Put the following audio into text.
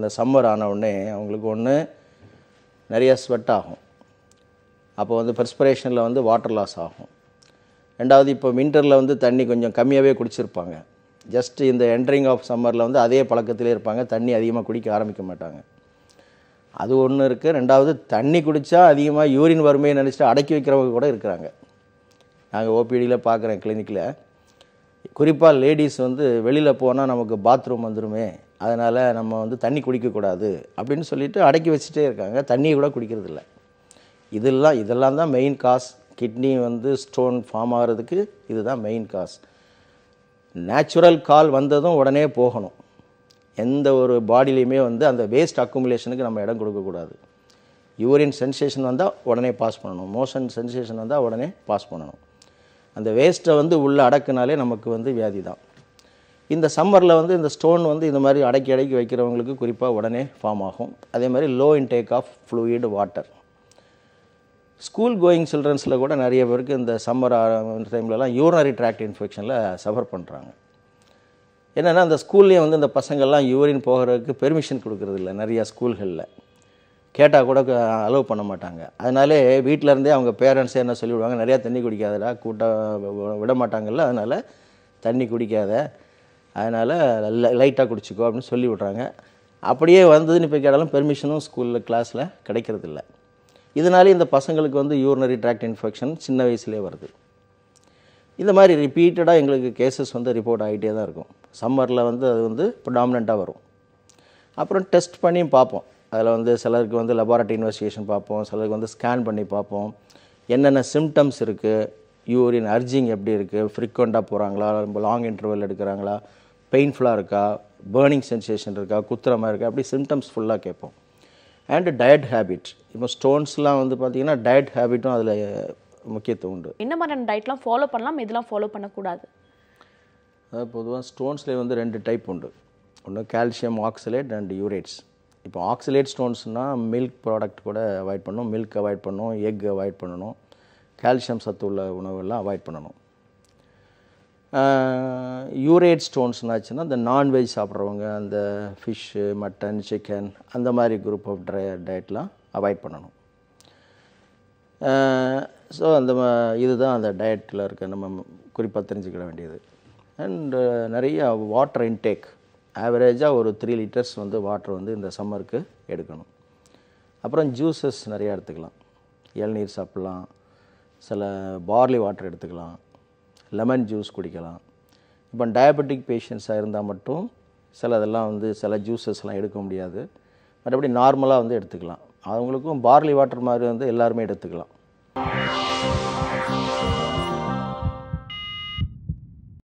அந்த சம்மர் ஆன உடனே அவங்களுக்கு ஒன்று நிறைய ஸ்வெட் ஆகும் அப்போ வந்து பெர்ஸ்பிரேஷனில் வந்து வாட்டர் லாஸ் ஆகும் ரெண்டாவது இப்போ வின்டரில் வந்து தண்ணி கொஞ்சம் கம்மியாகவே குடிச்சிருப்பாங்க ஜஸ்ட் இந்த என்ட்ரிங் ஆஃப் சம்மரில் வந்து அதே பழக்கத்திலே இருப்பாங்க தண்ணி அதிகமாக குடிக்க ஆரம்பிக்க மாட்டாங்க அது ஒன்று இருக்குது ரெண்டாவது தண்ணி குடித்தா அதிகமாக யூரின் வறுமையை நினச்சிட்டு அடக்கி வைக்கிறவங்க கூட இருக்கிறாங்க நாங்கள் ஓபிடியில் பார்க்குறேன் கிளினிக்கில் குறிப்பாக லேடிஸ் வந்து வெளியில் போனால் நமக்கு பாத்ரூம் வந்துருமே அதனால் நம்ம வந்து தண்ணி குடிக்கக்கூடாது அப்படின்னு சொல்லிட்டு அடக்கி வச்சுட்டே இருக்காங்க தண்ணியை கூட குடிக்கிறதில்ல இதெல்லாம் இதெல்லாம் தான் மெயின் காஸ் கிட்னி வந்து ஸ்டோன் ஃபார்ம் ஆகிறதுக்கு இதுதான் மெயின் காஸ் நேச்சுரல் கால் வந்ததும் உடனே போகணும் எந்த ஒரு பாடியிலையுமே வந்து அந்த வேஸ்ட் அக்குமுலேஷனுக்கு நம்ம இடம் கொடுக்கக்கூடாது யூரின் சென்சேஷன் வந்தால் உடனே பாஸ் பண்ணணும் மோஷன் சென்சேஷன் வந்தால் உடனே பாஸ் பண்ணணும் அந்த வேஸ்ட்டை வந்து உள்ளே அடக்குனாலே நமக்கு வந்து வியாதி தான் இந்த சம்மரில் வந்து இந்த ஸ்டோன் வந்து இந்த மாதிரி அடக்கி அடக்கி வைக்கிறவங்களுக்கு குறிப்பாக உடனே ஃபார்ம் ஆகும் அதே மாதிரி low intake of fluid water school going சில்ட்ரன்ஸில் கூட நிறைய பேருக்கு இந்த சம்மர் டைம்லலாம் யூரினரி ட்ராக்ட் இன்ஃபெக்ஷனில் சஃபர் பண்ணுறாங்க என்னென்னா அந்த ஸ்கூல்லேயே வந்து இந்த பசங்கள்லாம் யூரின் போகிறதுக்கு பெர்மிஷன் கொடுக்கறதில்ல நிறையா ஸ்கூல்களில் கேட்டால் கூட அலோவ் பண்ண மாட்டாங்க அதனாலே வீட்டில் இருந்தே அவங்க பேரண்ட்ஸே என்ன சொல்லிவிடுவாங்க நிறையா தண்ணி குடிக்காதடா கூட்டம் விட மாட்டாங்கல்ல அதனால் தண்ணி குடிக்காத அதனால் லைட்டாக குடிச்சிக்கோ அப்படின்னு சொல்லி விட்றாங்க அப்படியே வந்ததுன்னு இப்போ கேட்டாலும் பெர்மிஷனும் ஸ்கூலில் கிளாஸில் கிடைக்கிறதில்ல இதனாலே இந்த பசங்களுக்கு வந்து யூரினரி ட்ராக்ட் இன்ஃபெக்ஷன் சின்ன வயசுலேயே வருது இந்த மாதிரி ரிப்பீட்டடாக எங்களுக்கு கேசஸ் வந்து ரிப்போர்ட் ஆகிட்டே தான் இருக்கும் சம்மரில் வந்து அது வந்து ப்ரிடாமினண்ட்டாக வரும் அப்புறம் டெஸ்ட் பண்ணி பார்ப்போம் அதில் வந்து சிலருக்கு வந்து லெபார்ட்டரி இன்வெஸ்டிகேஷன் பார்ப்போம் சிலருக்கு வந்து ஸ்கேன் பண்ணி பார்ப்போம் என்னென்ன சிம்டம்ஸ் இருக்குது யூரின் அர்ஜிங் எப்படி இருக்குது ஃப்ரீக்வெண்ட்டாக போகிறாங்களா ரொம்ப லாங் இன்டர்வல் எடுக்கிறாங்களா பெயின்ஃபுல்லாக இருக்கா பேர்னிங் சென்சேஷன் இருக்கா குத்துற மாதிரி இருக்கா அப்படி சிம்டம்ஸ் ஃபுல்லாக கேட்போம் அண்ட் டயட் ஹேபிட் இப்போ ஸ்டோன்ஸ்லாம் வந்து பார்த்திங்கன்னா டயட் ஹேபிட்டும் அதில் முக்கியத்துவம் உண்டு என்ன மாதிரியான டயட்லாம் ஃபாலோ பண்ணலாம் இதெல்லாம் ஃபாலோ பண்ணக்கூடாது அதாவது பொதுவாக ஸ்டோன்ஸ்லேயே வந்து ரெண்டு டைப் உண்டு ஒன்று கால்சியம் ஆக்சலேட் அண்ட் யூரேட்ஸ் இப்போ ஆக்சலேட் ஸ்டோன்ஸ்னால் மில்க் ப்ராடக்ட் கூட அவாய்ட் பண்ணணும் மில்க் அவாய்ட் பண்ணணும் எக் அவாய்ட் பண்ணணும் கால்சியம் சத்து உள்ள உணவெல்லாம் அவாய்ட் பண்ணணும் யூரேட் ஸ்டோன்ஸ்னாச்சுன்னா இந்த நான்வெஜ் சாப்பிட்றவங்க அந்த ஃபிஷ்ஷு மட்டன் சிக்கன் அந்த மாதிரி குரூப் ஆஃப் ட்ரை டயட்லாம் அவாய்ட் பண்ணணும் ஸோ அந்த ம- இதுதான் அந்த டயட்டில் இருக்க நம்ம குறிப்பாக தெரிஞ்சுக்கிட வேண்டியது அண்டு நிறைய வாட்டர் இன்டேக் ஆவரேஜாக ஒரு த்ரீ லிட்டர்ஸ் வந்து வாட்டர் வந்து இந்த சம்மருக்கு எடுக்கணும் அப்புறம் ஜூஸஸ் நிறையா எடுத்துக்கலாம் இளநீர் சாப்பிட்லாம் சில பார்லி வாட்டர் எடுத்துக்கலாம் லெமன் ஜூஸ் குடிக்கலாம் இப்போ டயபெட்டிக் பேஷண்ட்ஸாக இருந்தால் மட்டும் சில இதெல்லாம் வந்து சில ஜூஸஸ்லாம் எடுக்க முடியாது மற்றபடி நார்மலாக வந்து எடுத்துக்கலாம் அவங்களுக்கும் பார்லி வாட்டர் மாதிரி வந்து எல்லாருமே எடுத்துக்கலாம்